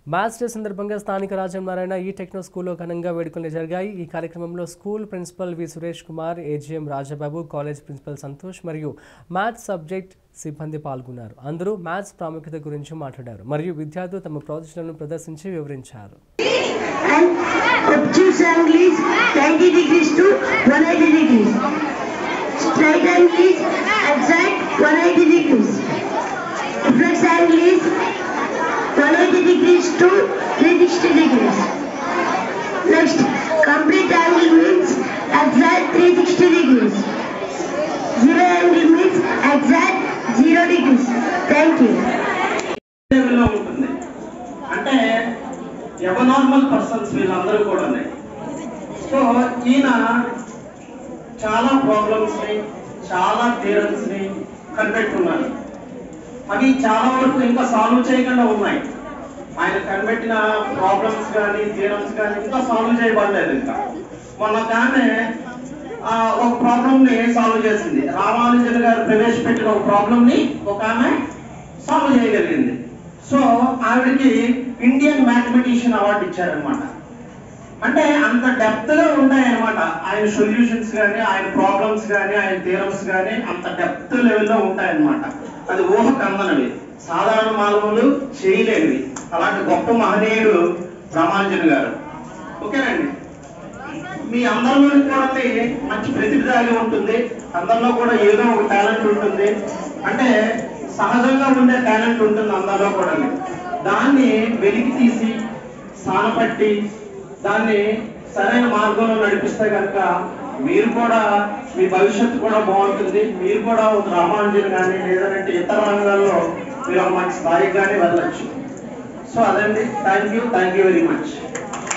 Maths day సందర్భంగా స్థానిక రాజనారాయణ ఈ టెక్నో స్కూల్లో ఘనంగా వేడుకలు జరిగాయి ఈ కార్యక్రమంలో school principal V Suresh Kumar AGM Rajababu college principal Santosh మరియు మ్యాథ్స్ సబ్జెక్ట్ సిబ్బంది పాల్గొన్నారు అందరూ మ్యాథ్స్ ప్రాముఖ్యత గురించి మాట్లాడారు మరియు విద్యార్థులు తమ ప్రాజెక్టులను ప్రదర్శించి వివరించారు and obtuse angle is 90 degrees to 180 degrees. Straight angle is exact 180 degrees. Reflex angle is 180 degrees to 360 degrees. Next, complete angle means exact 360 degrees. Zero angle means exact 0 degrees. Thank you. లెవెల్లో ఉంటుంది అంటే ఎవనార్మల్ persons వీళ్ళందరూ కూడా so ఈయన చాలా problems ని చాలా theorems ని కనిపెట్టున్నారు అవి చాలా వరకు ఇంకా సాల్వ్ చేయకుండా ఉన్నాయి ఆయన కనిపెట్టిన ప్రాబ్లమ్స్ కానీ థియరమ్స్ కానీ ఇంకా సాల్వ్ చేయబడలేదు ఇంకా మొన్న ఒక ఆమె ఆ, ఒక ప్రాబ్లం ని సాల్వ్ చేసింది రామానుజన్ గారు ప్రవేశపెట్టిన ఒక ప్రాబ్లం ని ఒక ఆమె సాల్వ్ చేయగలిగింది సో ఆవిడకి ఇండియన్ మ్యాథమెటిషియన్ అవార్డు ఇచ్చారనమాట అంటే అంత డెప్త్ గా ఉంటాయన్నమాట ఆయన సొల్యూషన్స్ కానీ ఆయన ప్రాబ్లమ్స్ కానీ ఆయన థియరమ్స్ కానీ అంత డెప్త్ లెవెల్లో ఉంటాయన్నమాట అది ఊహ కందనవి సాధారణ మానవులు చేయలేనివి అలాంటి గొప్ప మహనీయుడు రామానుజన్ గారు ఓకేనండి మీ అందరిలో కూడా మంచి ప్రతిభ దాగి ఉంటుంది అందరిలో కూడా ఏదో ఒక టాలెంట్ ఉంటుంది అంటే సహజంగా ఉండే టాలెంట్ ఉంటుంది అందరిలో కూడా దాన్ని వెలికి తీసి సానపట్టి దాన్ని సరైన మార్గంలో నడిపిస్తే కనుక మీరు కూడా మీ భవిష్యత్తు కూడా బాగుంటుంది మీరు కూడా ఒక రామానుజన్ కానీ లేదంటే ఇతర రంగాల్లో మీరు ఒక మంచి స్థాయికి కానీ వెళ్ళచ్చు సో అదండి thank you thank you very much